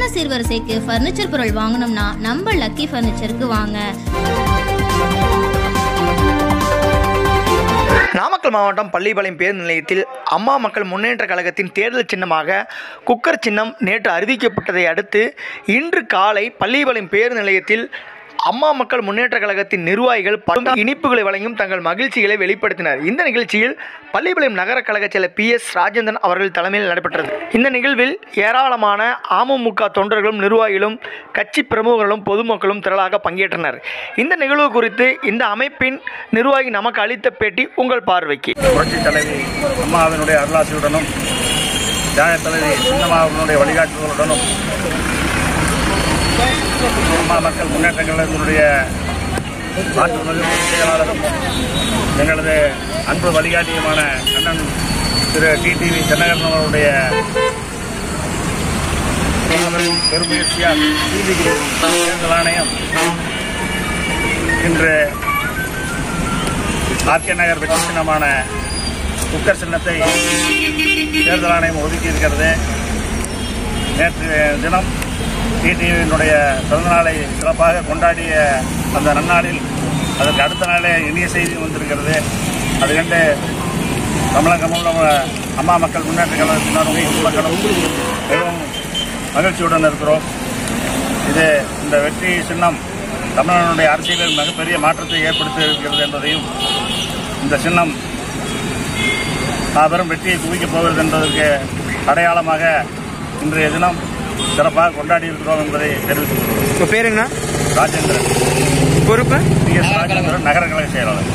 சீர்வரிசைக்கு furniture பொருள் வாங்கணும்னா நம்ம லக்கி ஃபர்னிச்சருக்கு வாங்க நாமக்கல் மாவட்டம் பள்ளிப்பாளையம் பேருந்து நிலையத்தில் அம்மா மக்கள் முன்னேற்ற கழகத்தின் தேர்தல் சின்னமாக குக்கர் சின்னம் நேற்று அறிவிக்கப்பட்டதை அடுத்து இன்று காலை பள்ளிப்பாளையம் பேருந்து நிலையத்தில் அம்மா மக்கள் முன்னேற்ற கழகத்தின் நிர்வாகிகள் பல இனிப்புகளை வழங்கியும் தங்கள் மகிழ்ச்சிகளை வெளிப்படுத்தினர் இந்த நிகழ்ச்சியில் பள்ளிப்பாளையம் நகர கழக செயலர் பி எஸ் ராஜேந்திரன் அவர்கள் தலைமையில் நடைபெற்றது இந்த நிகழ்வில் ஏராளமான அமமுக தொண்டர்களும் நிர்வாகிகளும் கட்சி பிரமுகர்களும் பொதுமக்களும் திரளாக பங்கேற்றனர் இந்த நிகழ்வு குறித்து இந்த அமைப்பின் நிர்வாகி நமக்கு அளித்த பேட்டி உங்கள் பார்வைக்கு புரட்சி தலைவி அம்மாவினுடைய அருளாசியுடனும் தியாக தலைவி சின்னம்மாவினுடைய வழிகாட்டுதலுடனும் அம்மா மக்கள் முன்னேற்ற கழகத்தினுடைய மாற்றுமிகு பொதுச் செயலாளரும் எங்களது அன்பு வழிகாட்டியுமான அண்ணன் திரு டிடிவி தென்னகரன் அவருடைய பெருமுயற்சியால் தேர்தல் ஆணையம் இன்று ஆர்கே நகர் வெற்றி சின்னமான குக்கர் சின்னத்தை தேர்தல் ஆணையம் ஒதுக்கி இருக்கிறது நேற்று தினம் டிடிவியினுடைய பிறந்தநாளை சிறப்பாக கொண்டாடிய அந்த நன்னாளில் அதற்கு அடுத்த நாளே இனிய செய்தி வந்திருக்கிறது அது கண்டு தமிழகமும் நம்ம அம்மா மக்கள் முன்னேற்ற கழகத்தினரும் மக்களும் மிகவும் மகிழ்ச்சியுடன் இருக்கிறோம் இது இந்த வெற்றி சின்னம் தமிழனுடைய அரசியலில் மிகப்பெரிய மாற்றத்தை ஏற்படுத்தி இருக்கிறது என்பதையும் இந்த சின்னம் மாபெரும் வெற்றியை குவிக்கப் போகிறது என்பதற்கு அடையாளமாக இன்றைய தினம் சிறப்பாக கொண்டாடி இருக்கிறோம் என்பதை தெரிவித்துக் கொள்கிறோம் உங்கள் பேருங்கண்ணா ராஜேந்திரன் பொறுப்பு பி எஸ் ராஜேந்திரன் நகர கழக செயலாளர்